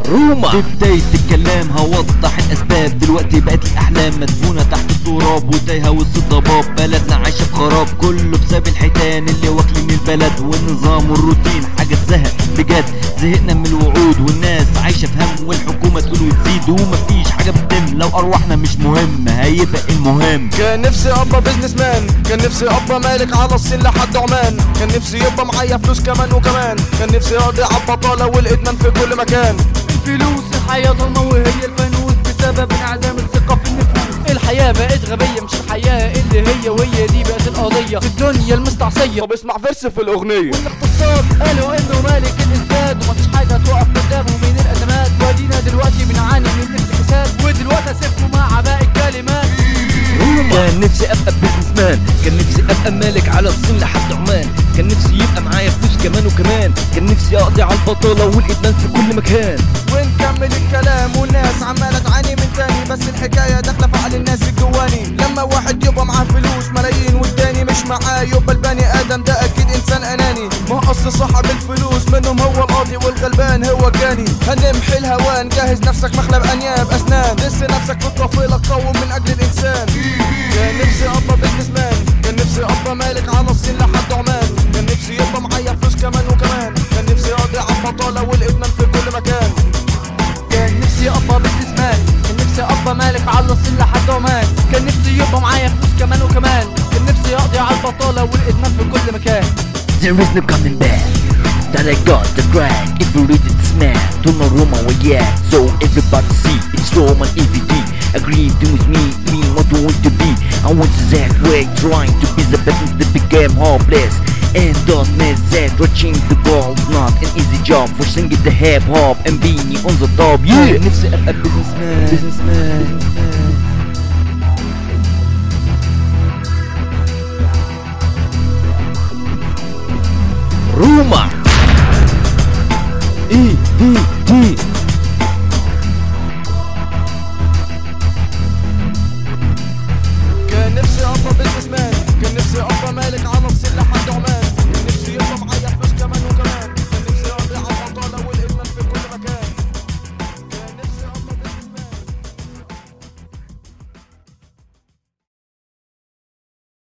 روما في بداية الكلام هوضح الأسباب دلوقتي بقت الأحلام مدفونة تحت التراب وتايهة وسط الضباب بلدنا عايشة في خراب كله بسبب الحيتان اللي واكلين البلد والنظام والروتين حاجة تزهق بجد زهقنا من الوعود والناس عايشة في هم والحكومة تقول وتزيد ومفيش حاجة بتتم لو أرواحنا مش مهم هيبقى المهم كان نفسي ابقى بزنس مان كان نفسي ابقى مالك على الصين لحد عمان كان نفسي يبقى معايا فلوس كمان وكمان كان نفسي اقضي على البطاله والادمان في كل مكان الفلوس الحياة ضلمة وهي الفانوس بسبب انعدام الثقة في النفوس الحياة بقت غبية مش الحياة اللي هي وهي دي بقت القضية في الدنيا المستعصية طب اسمع فيرس في الاغنيه والاقتصاد قالوا انه مالك الانساد ومفيش حاجة تقف قدامه من الازمات وادينا دلوقتي بنعاني من الافتكاسات ودلوقتي اسيبكم مع باقي الكلمات كان نفسي ابقى بزنس مان كان نفسي ابقى مالك على الصين لحد عمان كان نفسي يبقى معايا فلوس كمان وكمان كان نفسي اقضي على البطاله والادمان في كل مكان ونكمل الكلام والناس عمالة تعاني من تاني بس الحكاية داخلة في عقل الناس الجواني لما واحد يبقى معاه فلوس ملايين والتاني مش معاه يبقى البني آدم ده أكيد إنسان أناني ما أصل صاحب الفلوس منهم هو القاضي والغلبان هو الجاني هنمحي الهوان جهز نفسك مخلب أنياب أسنان دس نفسك في الطفيلة قوم من أجل الإنسان كان نفسي أبقى بزنس مان كان نفسي أبقى مالك على الصين لحد عمان كان نفسي يبقى معايا فلوس كمان وكمان كان نفسي أقضي على البطالة والإدمان في كل مكان كان نفسي ابقى بزنس مان كان نفسي ابقى مالك على الصين لحد عمان كان نفسي يبقى معايا فلوس كمان وكمان كان نفسي اقضي على البطالة والادمان في كل مكان There is no coming back That I got the crack If you read it smack To no Roma well yeah So everybody see It's Roman EVD Agree with me Me what you want to be I want to that way Trying to be the best that became hopeless And don't miss that Reaching the goal is not an easy job For singing the hip hop And being on the top Yeah نفسي ابقى بزنس مان بزنس مان روما اي في تي كان نفسي ابقى بزنس مان كان نفسي ابقى مالك على الصين لحد عمان كان نفسي يبقى معايا فلوس كمان وكمان